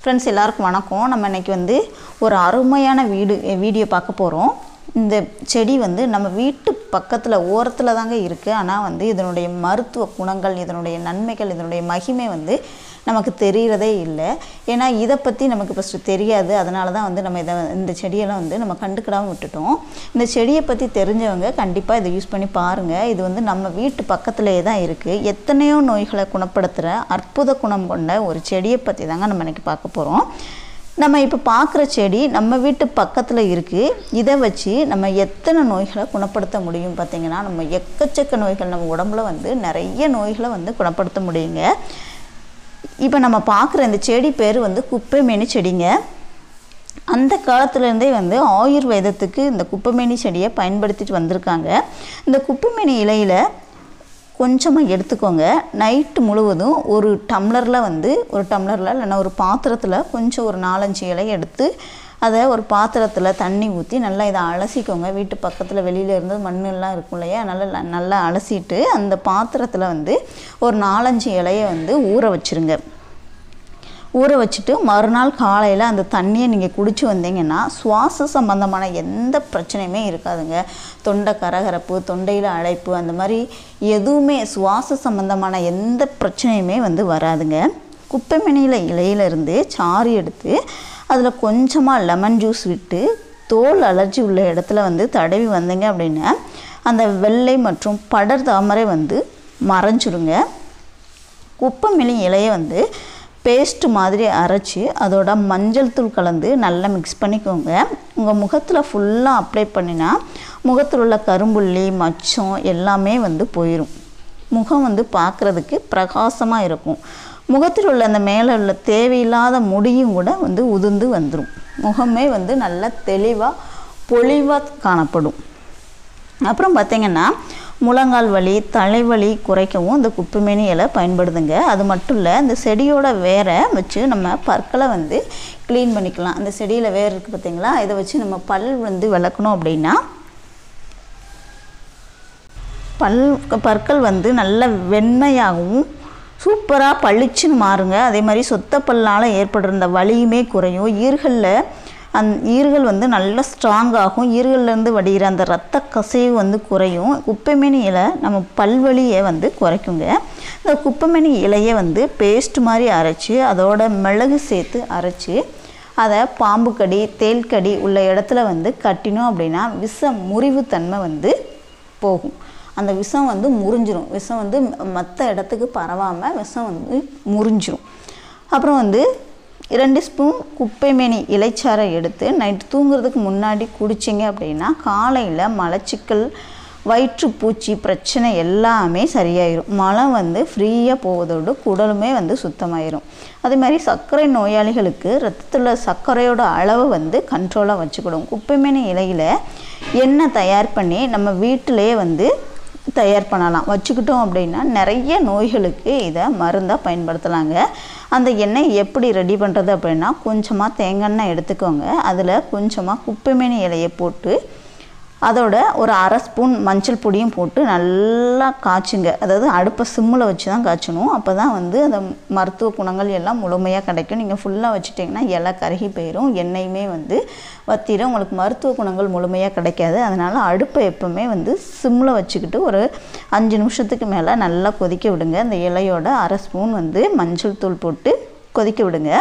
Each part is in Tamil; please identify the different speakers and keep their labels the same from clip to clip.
Speaker 1: ஃப்ரெண்ட்ஸ் எல்லாருக்கும் வணக்கம் நம்ம இன்னைக்கு வந்து ஒரு அருமையான வீடு வீடியோ பார்க்க போகிறோம் இந்த செடி வந்து நம்ம வீட்டு பக்கத்தில் ஓரத்தில் தாங்க இருக்குது ஆனால் வந்து இதனுடைய மருத்துவ குணங்கள் இதனுடைய நன்மைகள் இதனுடைய மகிமை வந்து நமக்கு தெரிகிறதே இல்லை ஏன்னா இதை பற்றி நமக்கு ஃபஸ்ட்டு தெரியாது அதனால தான் வந்து நம்ம இதை இந்த செடியெல்லாம் வந்து நம்ம கண்டுக்கிடாமல் விட்டுட்டோம் இந்த செடியை பற்றி தெரிஞ்சவங்க கண்டிப்பாக இதை யூஸ் பண்ணி பாருங்கள் இது வந்து நம்ம வீட்டு பக்கத்துலேயே தான் இருக்குது எத்தனையோ நோய்களை குணப்படுத்துகிற அற்புத குணம் கொண்ட ஒரு செடியை பற்றி தாங்க நம்ம இன்னைக்கு பார்க்க போகிறோம் நம்ம இப்போ பார்க்குற செடி நம்ம வீட்டு பக்கத்தில் இருக்குது இதை வச்சு நம்ம எத்தனை நோய்களை குணப்படுத்த முடியும் பார்த்திங்கன்னா நம்ம எக்கச்சக்க நோய்கள் நம்ம உடம்புல வந்து நிறைய நோய்களை வந்து குணப்படுத்த முடியுங்க இப்போ நம்ம பார்க்குற இந்த செடி பேர் வந்து குப்பைமேனி செடிங்க அந்த காலத்துலேருந்தே வந்து ஆயுர்வேதத்துக்கு இந்த குப்பைமேனி செடியை பயன்படுத்திட்டு வந்திருக்காங்க இந்த குப்பைமேனி இலையில் கொஞ்சமாக எடுத்துக்கோங்க நைட்டு முழுவதும் ஒரு டம்ளரில் வந்து ஒரு டம்ளரில் இல்லைன்னா ஒரு பாத்திரத்தில் கொஞ்சம் ஒரு நாலஞ்சு இலை எடுத்து அதை ஒரு பாத்திரத்தில் தண்ணி ஊற்றி நல்லா இதை அலசிக்கோங்க வீட்டு பக்கத்தில் வெளியில் இருந்து மண்ணெல்லாம் இருக்கும் இல்லையா நல்லா நல்லா அலசிட்டு அந்த பாத்திரத்தில் வந்து ஒரு நாலஞ்சு இலையை வந்து ஊற வச்சுருங்க ஊற வச்சுட்டு மறுநாள் காலையில் அந்த தண்ணியை நீங்கள் குடிச்சு வந்தீங்கன்னா சுவாச சம்பந்தமான எந்த பிரச்சனையுமே இருக்காதுங்க தொண்டை கரகரப்பு தொண்டையில் அடைப்பு அந்த மாதிரி எதுவுமே சுவாச சம்பந்தமான எந்த பிரச்சனையுமே வந்து வராதுங்க குப்பைமணியில் இலையிலேருந்து சாறு எடுத்து அதில் கொஞ்சமாக லெமன் ஜூஸ் விட்டு தோல் அலர்ஜி உள்ள இடத்துல வந்து தடவி வந்தீங்க அப்படின்னா அந்த வெள்ளை மற்றும் படர் தாமரை வந்து மறைஞ்சிருங்க குப்பைமணி இலையை வந்து பேஸ்ட் மாதிரி அரைச்சி அதோட மஞ்சள் தூள் கலந்து நல்லா மிக்ஸ் பண்ணிக்கோங்க உங்கள் முகத்தில் ஃபுல்லாக அப்ளை பண்ணினா முகத்தில் உள்ள கரும்புள்ளி மச்சம் எல்லாமே வந்து போயிடும் முகம் வந்து பார்க்குறதுக்கு பிரகாசமாக இருக்கும் முகத்தில் உள்ள அந்த மேலே உள்ள தேவையில்லாத முடியும் கூட வந்து உதிர்ந்து வந்துடும் முகமே வந்து நல்லா தெளிவாக பொலிவாக காணப்படும் அப்புறம் பார்த்திங்கன்னா முழங்கால் வலி தலைவலி குறைக்கவும் இந்த குப்பைமேனி இலை பயன்படுதுங்க அது மட்டும் இல்லை இந்த செடியோட வேரை வச்சு நம்ம பற்களை வந்து க்ளீன் பண்ணிக்கலாம் அந்த செடியில் வேர் இருக்குது பார்த்தீங்களா இதை வச்சு நம்ம பல் வந்து விளக்கணும் அப்படின்னா பல் பற்கள் வந்து நல்ல வெண்மையாகவும் சூப்பராக பளிச்சுன்னு மாறுங்க அதே மாதிரி சொத்த பல்லால் ஏற்படுற இந்த வலியுமே குறையும் ஈர்களில் அந் ஈர்கள் வந்து நல்லா ஸ்ட்ராங் ஆகும் ஈர்கள்லேருந்து வடிகிற அந்த ரத்த கசிவு வந்து குறையும் குப்பைமேனி இலை நம்ம பல்வலியை வந்து குறைக்குங்க இந்த குப்பைமேனி இலையை வந்து பேஸ்ட் மாதிரி அரைச்சி அதோட மிளகு சேர்த்து அரைச்சி அதை பாம்பு கடி தேல் கடி உள்ள இடத்துல வந்து கட்டினோம் அப்படின்னா விஷ முறிவுத்தன்மை வந்து போகும் அந்த விஷம் வந்து முறிஞ்சிரும் விஷம் வந்து மற்ற இடத்துக்கு பரவாமல் விஷம் வந்து முறிஞ்சிரும் அப்புறம் வந்து இரண்டு ஸ்பூன் குப்பைமேனி இலைச்சாரை எடுத்து நைட்டு தூங்குறதுக்கு முன்னாடி குடிச்சிங்க அப்படின்னா காலையில் மலச்சிக்கல் வயிற்றுப்பூச்சி பிரச்சனை எல்லாமே சரியாயிரும் மலம் வந்து ஃப்ரீயாக போவதோடு குடலுமே வந்து சுத்தமாயிரும் அதே மாதிரி சர்க்கரை நோயாளிகளுக்கு ரத்தத்தில் சர்க்கரையோட அளவை வந்து கண்ட்ரோலாக வச்சுக்கிடும் குப்பைமேனி இலையில் எண்ணெய் தயார் பண்ணி நம்ம வீட்டிலேயே வந்து தயார் பண்ணலாம் வச்சுக்கிட்டோம் அப்படின்னா நிறைய நோய்களுக்கு இதை மருந்தாக பயன்படுத்தலாங்க அந்த எண்ணெய் எப்படி ரெடி பண்ணுறது அப்படின்னா கொஞ்சமாக தேங்காய் எண்ணெய் எடுத்துக்கோங்க அதில் கொஞ்சமாக குப்பைமேனி இலையை போட்டு அதோட ஒரு அரை ஸ்பூன் மஞ்சள் பொடியும் போட்டு நல்லா காய்ச்சுங்க அதாவது அடுப்பை சிம்மில் வச்சு தான் காய்ச்சணும் அப்போ தான் வந்து அந்த மருத்துவ குணங்கள் எல்லாம் முழுமையாக கிடைக்கும் நீங்கள் ஃபுல்லாக வச்சுட்டிங்கன்னா இலை கருகி போயிடும் எண்ணெயுமே வந்து வத்திடும் உங்களுக்கு மருத்துவ குணங்கள் முழுமையாக கிடைக்காது அதனால் அடுப்பை எப்போவுமே வந்து சிம்மில் வச்சுக்கிட்டு ஒரு அஞ்சு நிமிஷத்துக்கு மேலே நல்லா கொதிக்க விடுங்க அந்த இலையோட அரை ஸ்பூன் வந்து மஞ்சள் தூள் போட்டு கொதிக்க விடுங்க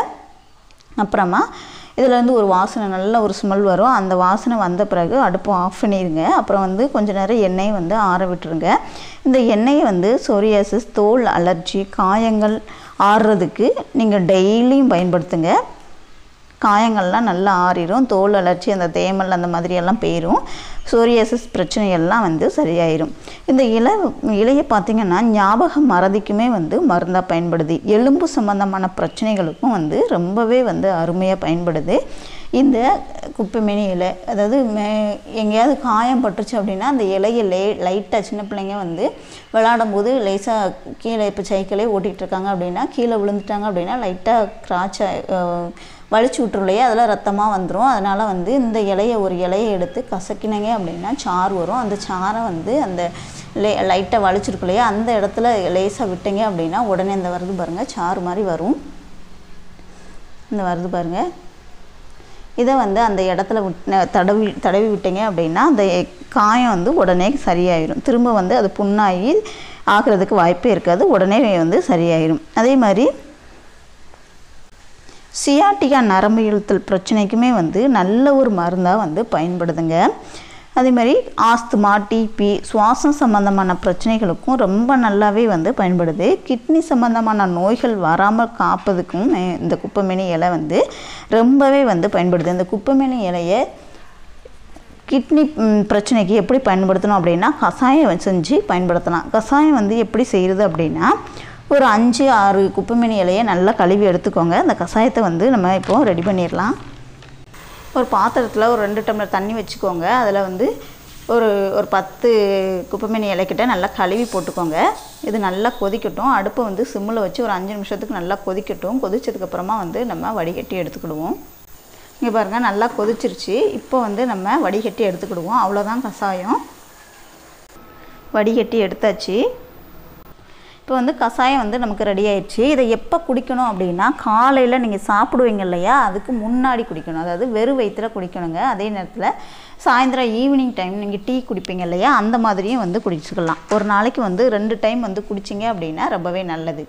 Speaker 1: அப்புறமா இதில் வந்து ஒரு வாசனை நல்ல ஒரு ஸ்மெல் வரும் அந்த வாசனை வந்த பிறகு அடுப்பு ஆஃப் பண்ணிடுங்க அப்புறம் வந்து கொஞ்ச நேரம் எண்ணெயை வந்து ஆற விட்டுருங்க இந்த எண்ணெயை வந்து சொரியாசிஸ் தோல் அலர்ஜி காயங்கள் ஆறுறதுக்கு நீங்கள் டெய்லியும் பயன்படுத்துங்க காயங்கள்லாம் நல்லா ஆறிடும் தோல் அலர்ச்சி அந்த தேமல் அந்த மாதிரியெல்லாம் போயிடும் சோரியாசிஸ் பிரச்சனை எல்லாம் வந்து சரியாயிரும் இந்த இலை இலையை பார்த்திங்கன்னா ஞாபக மறதிக்குமே வந்து மருந்தாக பயன்படுது எலும்பு சம்பந்தமான பிரச்சனைகளுக்கும் வந்து ரொம்பவே வந்து அருமையாக பயன்படுது இந்த குப்பைமேனி இலை அதாவது மே எங்கேயாவது காயம் பட்டுருச்சு அப்படின்னா அந்த இலையை லே லைட்டாக சின்ன பிள்ளைங்க வந்து விளாடும் போது லேசாக கீழே இப்போ சைக்கிளே ஓட்டிகிட்டு இருக்காங்க அப்படின்னா கீழே விழுந்துட்டாங்க அப்படின்னா லைட்டாக கிராச்சா வலிச்சு விட்டுரும் இல்லையா அதெல்லாம் ரத்தமாக வந்துடும் அதனால் வந்து இந்த இலையை ஒரு இலையை எடுத்து கசக்கினீங்க அப்படின்னா சாறு வரும் அந்த சாரை வந்து அந்த லே லைட்டாக வலிச்சிருக்கு இல்லையா அந்த இடத்துல லேசாக விட்டீங்க அப்படின்னா உடனே இந்த வருது பாருங்கள் சாறு மாதிரி வரும் இந்த வருது பாருங்கள் இதை வந்து அந்த இடத்துல விட் தடவி தடவி விட்டீங்க அப்படின்னா அந்த காயம் வந்து உடனே சரியாயிடும் திரும்ப வந்து அது புண்ணாகி ஆகிறதுக்கு வாய்ப்பே இருக்காது உடனே வந்து சரியாயிடும் அதே மாதிரி சியாட்டிகா நரம்பு இழுத்தல் பிரச்சனைக்குமே வந்து நல்ல ஒரு மருந்தாக வந்து பயன்படுதுங்க அதே மாதிரி ஆஸ்துமா டிபி சுவாசம் சம்பந்தமான பிரச்சனைகளுக்கும் ரொம்ப நல்லாவே வந்து பயன்படுது கிட்னி சம்பந்தமான நோய்கள் வராமல் காப்பதுக்கும் அஹ், இந்த குப்பைமேனி இலை வந்து ரொம்பவே வந்து பயன்படுது இந்த குப்பைமேனி இலையை கிட்னி ம், பிரச்சனைக்கு எப்படி பயன்படுத்தணும் அப்படின்னா கஷாயம் வச்சு செஞ்சு பயன்படுத்தலாம் கஷாயம் வந்து எப்படி செய்கிறது அப்படின்னா ஒரு அஞ்சு ஆறு குப்பைமேனி இலையை நல்லா கழுவி எடுத்துக்கோங்க அந்த கஷாயத்தை வந்து நம்ம இப்போ ரெடி பண்ணிடலாம் ஒரு பாத்திரத்தில் ஒரு ரெண்டு டம்ளர் தண்ணி வச்சுக்கோங்க அதில் வந்து ஒரு ஒரு பத்து குப்பைமேனி இலைக்கிட்ட நல்லா கழுவி போட்டுக்கோங்க இது நல்லா கொதிக்கட்டும் அடுப்பை வந்து சிம்மில் வச்சு ஒரு அஞ்சு நிமிஷத்துக்கு நல்லா கொதிக்கட்டும் கொதிச்சதுக்கப்புறமா வந்து நம்ம வடிகட்டி எடுத்துக்கிடுவோம் இங்கே பாருங்கள் நல்லா கொதிச்சிருச்சு இப்போ வந்து நம்ம வடிகட்டி எடுத்துக்கிடுவோம் அவ்வளோதான் கஷாயம் வடிகட்டி எடுத்தாச்சு இப்போ வந்து கஷாயம் வந்து நமக்கு ரெடி ஆயிடுச்சு இதை எப்போ குடிக்கணும் அப்படின்னா காலையில் நீங்கள் சாப்பிடுவீங்க இல்லையா அதுக்கு முன்னாடி குடிக்கணும் அதாவது வெறும் வயிற்றில் குடிக்கணுங்க அதே நேரத்தில் சாயந்தரம் ஈவினிங் டைம் நீங்கள் டீ குடிப்பீங்க இல்லையா அந்த மாதிரியும் வந்து குடிச்சுக்கலாம் ஒரு நாளைக்கு வந்து ரெண்டு டைம் வந்து குடிச்சிங்க அப்படின்னா ரொம்பவே நல்லது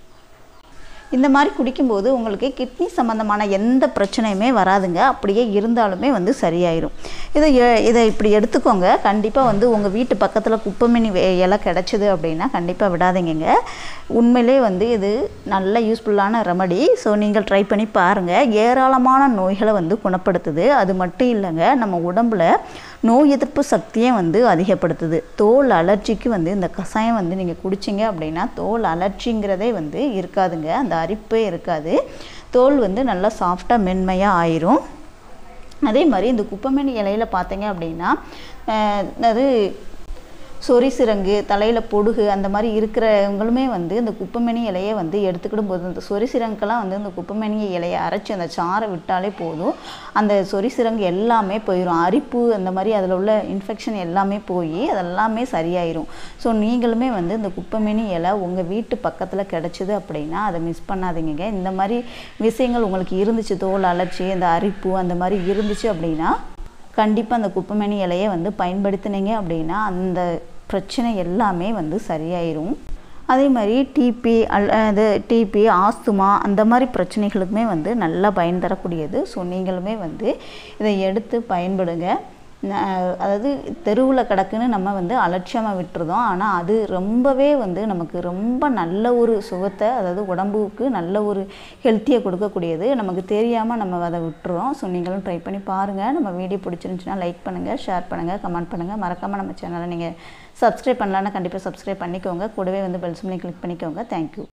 Speaker 1: இந்த மாதிரி குடிக்கும்போது உங்களுக்கு கிட்னி சம்மந்தமான எந்த பிரச்சனையுமே வராதுங்க அப்படியே இருந்தாலுமே வந்து சரியாயிரும் இதை எ- இதை இப்படி எடுத்துக்கோங்க கண்டிப்பாக வந்து உங்கள் வீட்டு பக்கத்தில் குப்பைமேனி வே- இலை கிடச்சிது அப்படின்னா கண்டிப்பாக விடாதீங்கங்க உண்மையிலே வந்து இது நல்ல யூஸ்ஃபுல்லான ரெமடி ஸோ நீங்கள் ட்ரை பண்ணி பாருங்கள் ஏராளமான நோய்களை வந்து குணப்படுத்துது அது மட்டும் இல்லைங்க நம்ம உடம்புல நோய் எதிர்ப்பு சக்தியை வந்து அதிகப்படுத்துது தோல் அலர்ஜிக்கு வந்து இந்த கஷாயம் வந்து நீங்கள் குடிச்சிங்க அப்படின்னா தோல் அலர்ஜிங்கிறதே வந்து இருக்காதுங்க அந்த அரிப்பே இருக்காது தோல் வந்து நல்லா சாஃப்டாக மென்மையாக ஆயிரும் அதே மாதிரி இந்த குப்பைமேனி இலையில பார்த்தீங்க அப்படின்னா அஹ், அது சொறி சிரங்கு தலையில் பொடுகு அந்த மாதிரி இருக்கிறவங்களுமே வந்து இந்த குப்பைமேனி இலையை வந்து எடுத்துக்கிடும் போது இந்த சொறி சிரங்குக்கெல்லாம் வந்து இந்த குப்பைமேனி இலையை அரைச்சி அந்த சாறை விட்டாலே போதும் அந்த சொறி சிரங்கு எல்லாமே போயிடும் அரிப்பு அந்த மாதிரி அதில் உள்ள இன்ஃபெக்ஷன் எல்லாமே போய் அதெல்லாமே சரியாயிரும் ஸோ நீங்களுமே வந்து இந்த குப்பைமேனி இலை உங்கள் வீட்டு பக்கத்தில் கிடச்சிது அப்படின்னா அதை மிஸ் பண்ணாதீங்க இந்த மாதிரி விஷயங்கள் உங்களுக்கு இருந்துச்சு தோல் அலர்ச்சி இந்த அரிப்பு அந்த மாதிரி இருந்துச்சு அப்படின்னா கண்டிப்பாக அந்த குப்பைமேனி இலையை வந்து பயன்படுத்தினீங்க அப்படின்னா அந்த பிரச்சனை எல்லாமே வந்து சரியாயிரும் அதே மாதிரி டிபி அல் அது டிபி ஆஸ்துமா அந்த மாதிரி பிரச்சனைகளுக்குமே வந்து நல்லா பயன் தரக்கூடியது ஸோ நீங்களுமே வந்து இதை எடுத்து பயன்படுங்க ந- அதாவது தெருவில் கிடக்குன்னு நம்ம வந்து அலட்சியமாக விட்டுருதோம் ஆனால் அது ரொம்பவே வந்து நமக்கு ரொம்ப நல்ல ஒரு சுகத்தை அதாவது உடம்புக்கு நல்ல ஒரு ஹெல்த்தியை கொடுக்கக்கூடியது நமக்கு தெரியாமல் நம்ம அதை விட்டுறோம் ஸோ நீங்களும் ட்ரை பண்ணி பாருங்கள் நம்ம வீடியோ பிடிச்சிருந்துச்சுன்னா லைக் பண்ணுங்கள் ஷேர் பண்ணுங்கள் கமெண்ட் பண்ணுங்கள் மறக்காமல் நம்ம சேனலை நீங்கள் சப்ஸ்கிரைப் பண்ணலான்னா கண்டிப்பாக சப்ஸ்கிரைப் பண்ணிக்கோங்க கூடவே வந்து பெல் சிம்லையும் கிளிக் பண்ணிக்கோங்க தேங்க்யூ